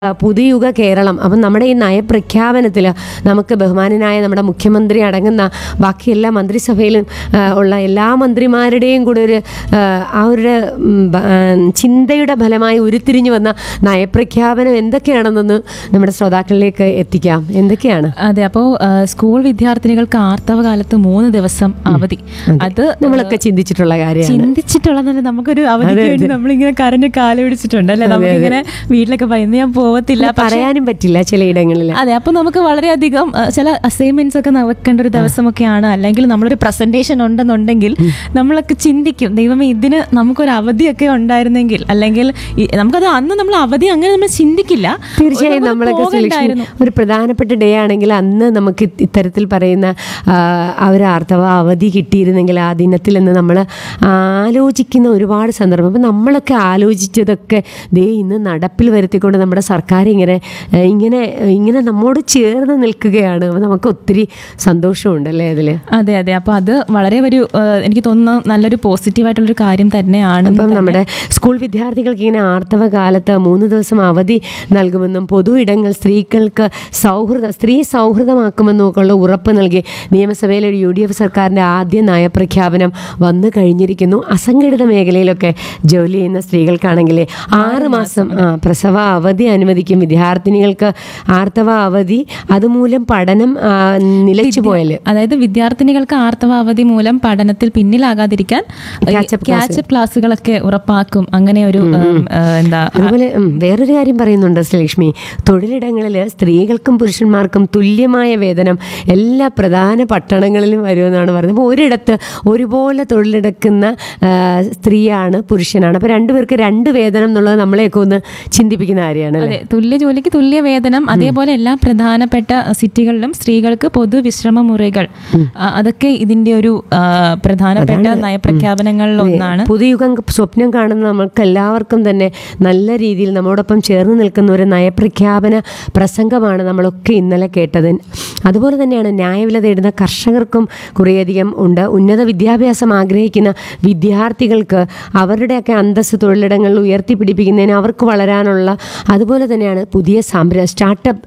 ആ, പുതുയുഗ കേരളം അപ്പം നമ്മുടെ ഈ നയപ്രഖ്യാപനത്തിൽ നമുക്ക് ബഹുമാനനായ നമ്മുടെ മുഖ്യമന്ത്രി അടങ്ങുന്ന ബാക്കി എല്ലാ മന്ത്രിസഭയിലും ആ, ഉള്ള എല്ലാ മന്ത്രിമാരുടെയും കൂടെ ഒരു ആ, ആ ഒരു ഉം, ബ- ആ, ചിന്തയുടെ ഫലമായി ഉരുത്തിരിഞ്ഞു വന്ന നയപ്രഖ്യാപനം എന്തൊക്കെയാണെന്നൊന്ന് നമ്മുടെ ശ്രോതാക്കളിലേക്ക് എത്തിക്കാം എന്തൊക്കെയാണ് അതെ അപ്പോൾ സ്കൂൾ വിദ്യാർത്ഥിനികൾക്ക് ആർത്തവ കാലത്ത് മൂന്ന് ദിവസം അവധി അത് നമ്മളൊക്കെ ചിന്തിച്ചിട്ടുള്ള കാര്യമാണ് ചിന്തിച്ചിട്ടുള്ളതന്നെ നമുക്കൊരു അവധിക്ക് വേണ്ടി നമ്മളിങ്ങനെ കരഞ്ഞ് കാല് പിടിച്ചിട്ടുണ്ട് അല്ലെ നമുക്കിങ്ങനെ വീട്ടിലൊക്കെ പറയുന്നത് ഞാൻ പോവത്തില്ല അത് പറയാനും പറ്റില്ല ചിലയിടങ്ങളിൽ അതെ അപ്പൊ നമുക്ക് വളരെയധികം ആ, ചില അസൈൻമെന്റ്സ് ഒക്കെ വെക്കേണ്ട ഒരു ദിവസമൊക്കെയാണ് അല്ലെങ്കിൽ നമ്മളൊരു പ്രസന്റേഷൻ ഉണ്ടെന്നുണ്ടെങ്കിൽ നമ്മളൊക്കെ ചിന്തിക്കും ദൈവമേ ഇതിന് നമുക്കൊരു അവധിയൊക്കെ ഉണ്ടായിരുന്നെങ്കിൽ അല്ലെങ്കിൽ ഈ- നമുക്കത് അന്ന് നമ്മൾ അവധി അങ്ങനെ നമ്മൾ ചിന്തിക്കില്ല തീർച്ചയായും നമുക്ക് നമ്മളൊക്കെ പോകണ്ടായിരുന്നു. സെലക്ഷൻ ഒരു പ്രധാനപ്പെട്ട ഡേ ആണെങ്കിൽ അന്ന് നമുക്ക് ഇത് ഇത്തരത്തിൽ പറയുന്ന ആ, ആ ഒരു ആർത്തവ അവധി കിട്ടിയിരുന്നെങ്കിൽ ആ ദിനത്തിൽ എന്ന് നമ്മൾ ആലോചിക്കുന്ന ഒരുപാട് സന്ദർഭം അപ്പം നമ്മളൊക്കെ ആലോചിച്ചതൊക്കെ ദേ ഇന്ന് നടപ്പിൽ വരുത്തിക്കൊണ്ട് നമ്മുടെ സർക്കാർ ഇങ്ങനെ ആ, ഇങ്ങനെ ഇങ്ങനെ നമ്മോട് ചേർന്ന് നിൽക്കുകയാണ് അപ്പം നമുക്ക് ഒത്തിരി സന്തോഷമുണ്ടല്ലേ അതിൽ അതെ അതെ അപ്പൊ അത് വളരെ ഒരു ആ, എനിക്ക് തോന്നുന്നു നല്ലൊരു പോസിറ്റീവായിട്ടുള്ളൊരു കാര്യം തന്നെയാണ് അപ്പം നമ്മുടെ സ്കൂൾ വിദ്യാർത്ഥികൾക്ക് ഇങ്ങനെ ആർത്തവ കാലത്ത് മൂന്ന് ദിവസം അവധി നൽകുമെന്നും പൊതു ഇടങ്ങൾ സ്ത്രീകൾക്ക് സൗഹൃദ സ്ത്രീ സൗഹൃദമാക്കുമെന്നും ഒക്കെ ഉള്ള ഉറപ്പ് നൽകി നിയമസഭയിലെ ഒരു യു ഡി എഫ് സർക്കാരിൻ്റെ ആദ്യ നയപ്രഖ്യാപനം വന്നു കഴിഞ്ഞിരിക്കുന്നു അസംഘടിത മേഖലയിലൊക്കെ ജോലി ചെയ്യുന്ന സ്ത്രീകൾക്കാണെങ്കിൽ ആറ് മാസം ആ, പ്രസവ അവധി അനുവദിക്കും വിദ്യാർത്ഥിനികൾക്ക് ആർത്തവ അവധി അതുമൂലം പഠനം ആ, നിലച്ചു പോയാൽ അതായത് വിദ്യാർത്ഥിനികൾക്ക് ആർത്തവ അവധി മൂലം പഠനത്തിൽ പിന്നിലാകാതിരിക്കാൻ Catch-up ക്യാച്ചപ്പ് ക്ലാസ്സുകളൊക്കെ ഉറപ്പാക്കും അങ്ങനെ ഒരു ഉം, ആ, എന്താ അതുപോലെ ഉം, വേറൊരു കാര്യം പറയുന്നുണ്ട് ശ്രീലക്ഷ്മി തൊഴിലിടങ്ങളിൽ സ്ത്രീകൾക്കും പുരുഷന്മാർക്കും തുല്യമായ വേതനം എല്ലാ പ്രധാന പട്ടണങ്ങളിലും വരുമെന്നാണ് പറയുന്നത് അപ്പോൾ ഒരിടത്ത് ഒരുപോലെ തൊഴിലെടുക്കുന്ന ആ, സ്ത്രീയാണ് പുരുഷനാണ് അപ്പോൾ രണ്ടുപേർക്ക് രണ്ട് വേതനം എന്നുള്ളത് നമ്മളെയൊക്കെ ഒന്ന് ചിന്തിപ്പിക്കുന്ന കാര്യമാണ് അല്ലേ അതെ തുല്യ ജോലിക്ക് തുല്യ വേതനം അതേപോലെ എല്ലാ പ്രധാനപ്പെട്ട സിറ്റികളിലും സ്ത്രീകൾക്ക് പൊതു വിശ്രമ മുറികൾ ആ, അതൊക്കെ ഇതിന്റെ ഒരു ആ, പ്രധാനപ്പെട്ട നയപ്രഖ്യാപനങ്ങളിൽ ഒന്നാണ് പുതുയുഗം സ്വപ്നം കാണുന്ന നമുക്ക് എല്ലാവർക്കും തന്നെ നല്ല രീതിയിൽ നമ്മോടൊപ്പം ചേർന്ന് നിൽക്കുന്ന ഒരു നയപ്രഖ്യാപന പ്രസംഗമാണ് നമ്മളൊക്കെ ഇന്നലെ കേട്ടത് അതുപോലെ തന്നെയാണ് ന്യായവില തേടുന്ന കർഷകർക്കും കുറേയധികം ഉണ്ട് ഉന്നത വിദ്യാഭ്യാസം ആഗ്രഹിക്കുന്ന വിദ്യാർത്ഥികൾക്ക് അവരുടെയൊക്കെ അന്തസ്സ് തൊഴിലിടങ്ങളിൽ ഉയർത്തിപ്പിടിപ്പിക്കുന്നതിന് അവർക്ക് വളരാനുള്ള അതുപോലെ തന്നെയാണ് പുതിയ സംരംഭ സ്റ്റാർട്ടപ്പ്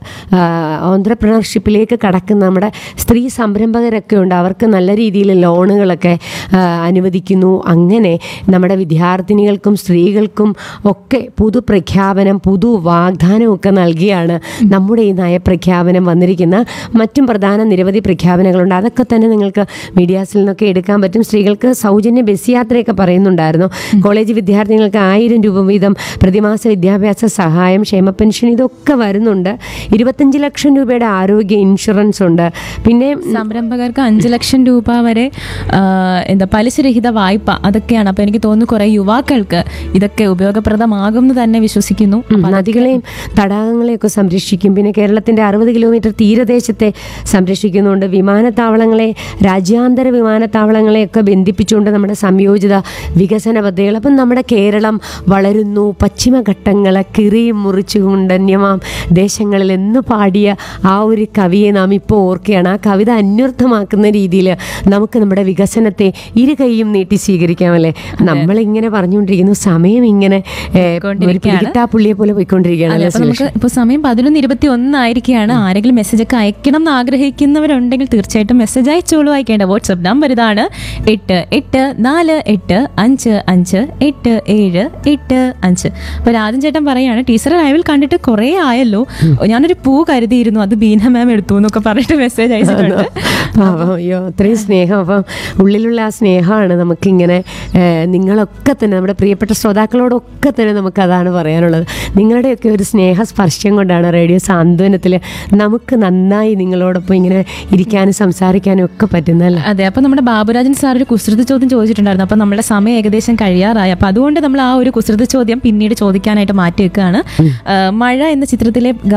ഓൺട്രപ്രണർഷിപ്പിലേക്ക് കടക്കുന്ന നമ്മുടെ സ്ത്രീ സംരംഭകരൊക്കെ ഉണ്ട് അവർക്ക് നല്ല രീതിയിൽ ലോണുകളൊക്കെ ആ, അനുവദിക്കുന്നു അങ്ങനെ നമ്മുടെ വിദ്യാർത്ഥിനികൾക്കും സ്ത്രീകൾക്കും ഒക്കെ പുതു പ്രഖ്യാപനം പുതു വാഗ്ദാനമൊക്കെ നൽകിയാണ് നമ്മുടെ ഈ നയപ്രഖ്യാപനം വന്നിരിക്കുന്ന മറ്റും പ്രധാന നിരവധി പ്രഖ്യാപനങ്ങളുണ്ട് അതൊക്കെ തന്നെ നിങ്ങൾക്ക് മീഡിയാസിൽ നിന്നൊക്കെ എടുക്കാൻ പറ്റും സ്ത്രീകൾക്ക് സൗജന്യ ബസ് യാത്രയൊക്കെ പറയുന്നുണ്ടായിരുന്നു കോളേജ് വിദ്യാർത്ഥികൾക്ക് ആയിരം രൂപ വീതം പ്രതിമാസ വിദ്യാഭ്യാസ സഹായം ക്ഷേമ പെൻഷൻ ഇതൊക്കെ വരുന്നുണ്ട് ഇരുപത്തഞ്ച് ലക്ഷം രൂപയുടെ ആരോഗ്യ ഇൻഷുറൻസ് ഉണ്ട് പിന്നെ സംരംഭകർക്ക് അഞ്ച് ലക്ഷം രൂപ വരെ ആ, എന്താ പലിശരഹിത വായ്പ അതൊക്കെയാണ് അപ്പൊ എനിക്ക് തോന്നുന്നു കുറെ യുവാക്കൾക്ക് ഇതൊക്കെ ഉപയോഗപ്രദമാകും എന്ന് തന്നെ വിശ്വസിക്കുന്നു ഉം, നദികളെയും തടാകങ്ങളെയൊക്കെ സംരക്ഷിക്കും പിന്നെ കേരളത്തിൻ്റെ അറുപത് കിലോമീറ്റർ തീരദേശത്തെ സംരക്ഷിക്കുന്നുണ്ട് വിമാനത്താവളങ്ങളെ രാജ്യാന്തര വിമാനത്താവളങ്ങളെയൊക്കെ ബന്ധിപ്പിച്ചുകൊണ്ട് നമ്മുടെ സംയോജിത വികസന പദ്ധതികൾ അപ്പം നമ്മുടെ കേരളം വളരുന്നു പശ്ചിമഘട്ടങ്ങളെ കിറിയും മുറിച്ചുകൊണ്ടന്യമാം ദേശങ്ങളിൽ എന്ന് പാടിയ ആ ഒരു കവിയെ നാം ഇപ്പോൾ ഓർക്കുകയാണ് ആ കവിത അന്വർത്ഥമാക്കുന്ന രീതിയിൽ നമുക്ക് നമ്മുടെ വികസനത്തെ ഇരു കൈയും നീട്ടി സ്വീകരിക്കാമല്ലേ നമ്മളിങ്ങനെ പറഞ്ഞുകൊണ്ടിരിക്കുന്നു സമയം ഇങ്ങനെ ഏ, ഒരു പോയിക്കൊണ്ടിരിക്കുകയാണ്. പിടികിട്ടാപ്പുള്ളിയെ പോലെ പോയിക്കൊണ്ടിരിക്കുകയാണ് അതെ, അല്ലേ അപ്പൊ നമുക്ക് ഇപ്പൊ സമയം പതിനൊന്ന് ഇരുപത്തി ഒന്നായിരിക്കുകയാണ് ആരെങ്കിലും മെസ്സേജ് ഒക്കെ അയക്കണം എന്ന് ആഗ്രഹിക്കുന്നവരുണ്ടെങ്കിൽ തീർച്ചയായിട്ടും മെസ്സേജ് അയച്ചോളൂ അയക്കേണ്ട വാട്സ്ആപ്പ് നമ്പർ ഇതാണ് എട്ട് എട്ട് നാല് എട്ട് അഞ്ച് അഞ്ച് എട്ട് ഏഴ് എട്ട് അഞ്ച് അപ്പൊ രാജൻ ചേട്ടൻ പറയാണ് ടീച്ചറെ ലൈവിൽ കണ്ടിട്ട് കുറെ ആയല്ലോ ഞാനൊരു പൂ കരുതിയിരുന്നു അത് ബീന മാം എടുത്തു എന്നൊക്കെ പറഞ്ഞിട്ട് മെസ്സേജ് അയച്ചിട്ടുണ്ട് പാവം അയ്യോ അത്രയും സ്നേഹം അപ്പം ഉള്ളിലുള്ള ആ സ്നേഹമാണ് നമുക്കിങ്ങനെ ഏ, നിങ്ങളൊക്കെ തന്നെ നമ്മുടെ പ്രിയപ്പെട്ട ശ്രോതാക്കളോടൊക്കെ തന്നെ നമുക്ക് അതാണ് പറയാനുള്ളത് നിങ്ങളുടെയൊക്കെ ഒരു സ്നേഹ സ്പർശം കൊണ്ടാണ് റേഡിയോ സാന്ത്വനത്തിൽ നമുക്ക് നന്നായി നിങ്ങളോടൊപ്പം ഇങ്ങനെ ഇരിക്കാനും സംസാരിക്കാനും ഒക്കെ പറ്റുന്നല്ലേ അതെ അപ്പൊ നമ്മുടെ ബാബുരാജൻ സാർ ഒരു കുസൃതി ചോദ്യം ചോദിച്ചിട്ടുണ്ടായിരുന്നു അപ്പൊ നമ്മുടെ സമയം ഏകദേശം കഴിയാറായി അപ്പൊ അതുകൊണ്ട് നമ്മൾ ആ ഒരു കുസൃതി ചോദ്യം പിന്നീട് ചോദിക്കാനായിട്ട് മാറ്റി വെക്കുകയാണ് ആ, മഴ എന്ന ചിത്രത്തിലെ ഗാനം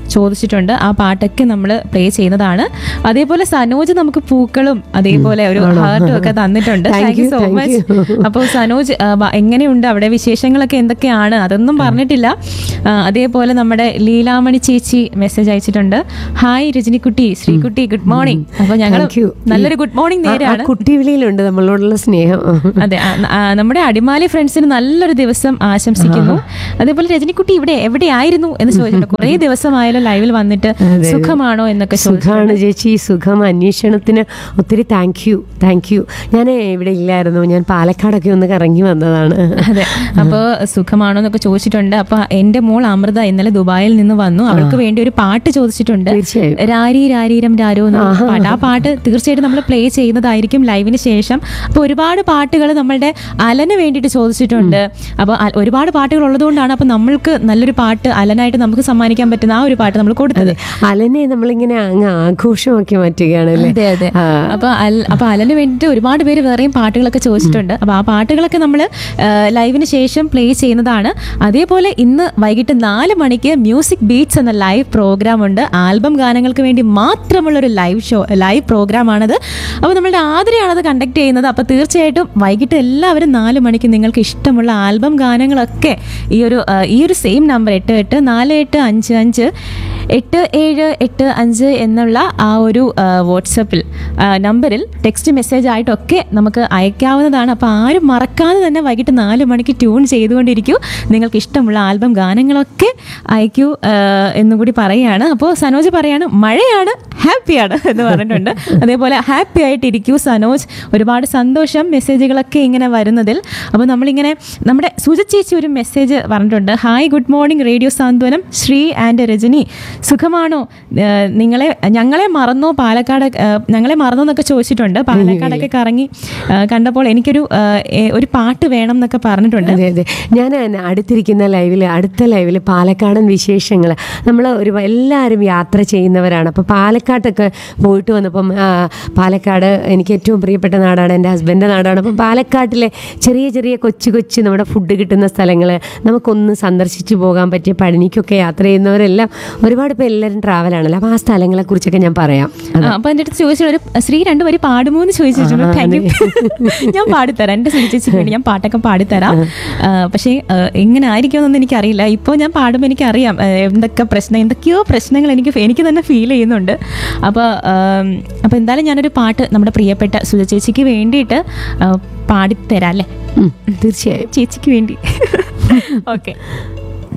ചോദിച്ചിട്ടുണ്ട് ആ പാട്ടൊക്കെ നമ്മൾ പ്ലേ ചെയ്യുന്നതാണ് അതേപോലെ സനോജ് നമുക്ക് പൂക്കളും അതേപോലെ ഒരു ഹാർട്ടും ഒക്കെ തന്നിട്ടുണ്ട് Thank thank you you, so thank much you. അപ്പോൾ സനോജ് ആ, വ- എങ്ങനെയുണ്ട് അവിടെ വിശേഷങ്ങളൊക്കെ എന്തൊക്കെയാണ് അതൊന്നും പറഞ്ഞിട്ടില്ല ആ, അതേപോലെ നമ്മുടെ ലീലാമണി ചേച്ചി മെസ്സേജ് അയച്ചിട്ടുണ്ട് ഹായ് രജനിക്കുട്ടി ശ്രീകുട്ടി ഗുഡ് മോർണിംഗ് അപ്പൊ ഞങ്ങൾ Thank you. നല്ലൊരു ഗുഡ് മോർണിംഗ് ആ- ആ നേരാണ് കുട്ടി വിളിയിലുണ്ട് നമ്മളോടുള്ള സ്നേഹം അതെ ആ, ആ, നമ്മുടെ അടിമാലി ഫ്രണ്ട്സിന് നല്ലൊരു ദിവസം ആശംസിക്കുന്നു അതേപോലെ രജനിക്കുട്ടി ഇവിടെ എവിടെയായിരുന്നു എന്ന് ചോദിച്ചിട്ടുണ്ട് കുറേ ദിവസമായാലും ലൈവിൽ വന്നിട്ട് അതെ. സുഖമാണോ എന്നൊക്കെ ചോദിച്ചു സുഖമാണ് ചേച്ചി സുഖം അന്വേഷണത്തിന് ഒത്തിരി താങ്ക് യു താങ്ക് യു ഞാൻ ഇവിടെ ഇല്ലായിരുന്നു ഞാൻ പാലക്കാടൊക്കെ ഒന്ന് കറങ്ങി വന്നതാണ് അതെ അപ്പോൾ സുഖമാണോ എന്നൊക്കെ ചോദിച്ചിട്ടുണ്ട് അപ്പൊ എന്റെ മോൾ അമൃത ഇന്നലെ ദുബായിൽ നിന്ന് വന്നു അവൾക്ക് വേണ്ടി ഒരു പാട്ട് ചോദിച്ചിട്ടുണ്ട് തീർച്ചയായും. രാരി രാരീരം രാരോ എന്ന പാട്ട് ആ പാട്ട് തീർച്ചയായിട്ടും നമ്മൾ പ്ലേ ചെയ്യുന്നതായിരിക്കും ലൈവിന് ശേഷം അപ്പോൾ ഒരുപാട് പാട്ടുകൾ നമ്മളുടെ അലന് വേണ്ടിയിട്ട് ചോദിച്ചിട്ടുണ്ട് അപ്പോൾ ഒരുപാട് പാട്ടുകൾ ഉള്ളതുകൊണ്ടാണ് അപ്പോൾ നമ്മൾക്ക് നല്ലൊരു പാട്ട് അലനായിട്ട് നമുക്ക് സമ്മാനിക്കാൻ പറ്റുന്ന ആ ഒരു പാട്ട് നമ്മൾ കൊടുത്തത് അലനെ നമ്മളിങ്ങനെ അങ്ങ് ആഘോഷമാക്കി മാറ്റുകയാണല്ലേ അതെ അതെ ആ. അപ്പൊ അൽ- അപ്പൊ അലന് വേണ്ടിയിട്ട് ഒരുപാട് പേര് വേറെയും പാട്ടുകളൊക്കെ ചോദിച്ചിട്ടുണ്ട് അപ്പൊ ആ പാട്ടുകളൊക്കെ നമ്മൾ ലൈവിന് ശേഷം പ്ലേ ചെയ്യുന്നതാണ് അതേപോലെ ഇന്ന് വൈകിട്ട് നാല് മണിക്ക് മ്യൂസിക് ബീറ്റ്സ് എന്ന ലൈവ് പ്രോഗ്രാം ഉണ്ട് ആൽബം ഗാനങ്ങൾക്ക് വേണ്ടി മാത്രമുള്ള ഒരു ലൈവ് ഷോ ലൈവ് പ്രോഗ്രാം ആണത് അപ്പോൾ നമ്മളുടെ ആതിരയാണ് അത് കണ്ടക്ട് ചെയ്യുന്നത് അപ്പോൾ തീർച്ചയായിട്ടും വൈകിട്ട് എല്ലാവരും നാല് മണിക്ക് നിങ്ങൾക്ക് ഇഷ്ടമുള്ള ആൽബം ഗാനങ്ങളൊക്കെ ഈ ഒരു ആ, ഈ ഒരു സെയിം നമ്പർ എട്ട് എട്ട് നാല് എട്ട് അഞ്ച് അഞ്ച് എട്ട് ഏഴ് എട്ട് അഞ്ച് എന്നുള്ള ആ ഒരു ആ, വാട്സപ്പിൽ ആ, നമ്പറിൽ ടെക്സ്റ്റ് മെസ്സേജ് ആയിട്ടൊക്കെ നമുക്ക് അയക്കാവുന്നതാണ് അപ്പോൾ ആരും മറക്കാതെ തന്നെ വൈകിട്ട് നാല് മണിക്ക് ട്യൂൺ ചെയ്തുകൊണ്ടിരിക്കൂ നിങ്ങൾക്ക് ഇഷ്ടമുള്ള ആൽബം ഗാനങ്ങളൊക്കെ അയക്കൂ ആ, എന്നും കൂടി പറയുകയാണ് അപ്പോൾ സനോജ് പറയാണ് മഴയാണ് ഹാപ്പിയാണ് എന്ന് പറഞ്ഞിട്ടുണ്ട് അതേപോലെ ഹാപ്പി ആയിട്ടിരിക്കൂ സനോജ് ഒരുപാട് സന്തോഷം മെസ്സേജുകളൊക്കെ ഇങ്ങനെ വരുന്നതിൽ അപ്പോൾ നമ്മളിങ്ങനെ നമ്മുടെ സുജ ചേച്ചി ഒരു മെസ്സേജ് പറഞ്ഞിട്ടുണ്ട് hi good morning radio Santhwanam Sree and Rajani സുഖമാണോ ഏഹ് നിങ്ങളെ ഞങ്ങളെ മറന്നോ പാലക്കാട് ഏഹ് ഞങ്ങളെ മറന്നോ എന്നൊക്കെ ചോദിച്ചിട്ടുണ്ട് പാലക്കാടൊക്കെ കറങ്ങി ഏഹ് കണ്ടപ്പോൾ എനിക്കൊരു ഏഹ് ഏഹ് ഒരു പാട്ട് വേണം എന്നൊക്കെ പറഞ്ഞിട്ടുണ്ട് അതെ അതെ ഞാൻ അടുത്തിരിക്കുന്ന ലൈവിൽ അടുത്ത ലൈവിൽ പാലക്കാടൻ വിശേഷങ്ങൾ നമ്മൾ ഒരു എല്ലാവരും യാത്ര ചെയ്യുന്നവരാണ് അപ്പോൾ പാലക്കാട്ടൊക്കെ പോയിട്ട് വന്നപ്പം ആ, പാലക്കാട് എനിക്ക് ഏറ്റവും പ്രിയപ്പെട്ട നാടാണ് എൻ്റെ ഹസ്ബൻഡിൻ്റെ നാടാണ് അപ്പം പാലക്കാട്ടിലെ ചെറിയ ചെറിയ കൊച്ചു കൊച്ചു നമ്മുടെ ഫുഡ് കിട്ടുന്ന സ്ഥലങ്ങൾ നമുക്കൊന്ന് സന്ദർശിച്ചു പോകാൻ പറ്റിയ പഴനിക്കൊക്കെ യാത്ര ചെയ്യുന്നവരെല്ലാം ഒരുപാട് പേര് എല്ലാവരും ട്രാവലാണല്ലോ അപ്പോൾ ആ സ്ഥലങ്ങളെക്കുറിച്ചൊക്കെ ഞാൻ പറയാം ആ, അപ്പൊ എന്റെ അടുത്ത് ചോദിച്ചു ഒരു ശ്രീ രണ്ടു വരി പാടുമോ എന്ന് ചോദിച്ചിട്ടുണ്ട് ആ, താങ്ക് യു ഞാൻ പാടിത്തരാം എന്റെ ശ്രീ ചേച്ചിക്ക് വേണ്ടി ഞാൻ പാട്ടൊക്കെ പാടിത്തരാം ആ, പക്ഷേ ആ, എങ്ങനെ ആയിരിക്കുമെന്നൊന്നും എനിക്കറിയില്ല ഇപ്പോൾ ഞാൻ പാടുമ്പോൾ എനിക്കറിയാം ആ, എന്തൊക്കെ പ്രശ്നം എന്തൊക്കെയോ പ്രശ്നങ്ങൾ എനിക്ക് എനിക്ക് തന്നെ ഫീൽ ചെയ്യുന്നുണ്ട് അപ്പോൾ അപ്പോൾ എന്തായാലും ഞാനൊരു പാട്ട് നമ്മുടെ പ്രിയപ്പെട്ട സുജ ചേച്ചിക്ക് വേണ്ടിയിട്ട് ആ, പാടിത്തരാം അല്ലേ ഉം, തീർച്ചയായും ചേച്ചിക്ക് വേണ്ടി ഓക്കെ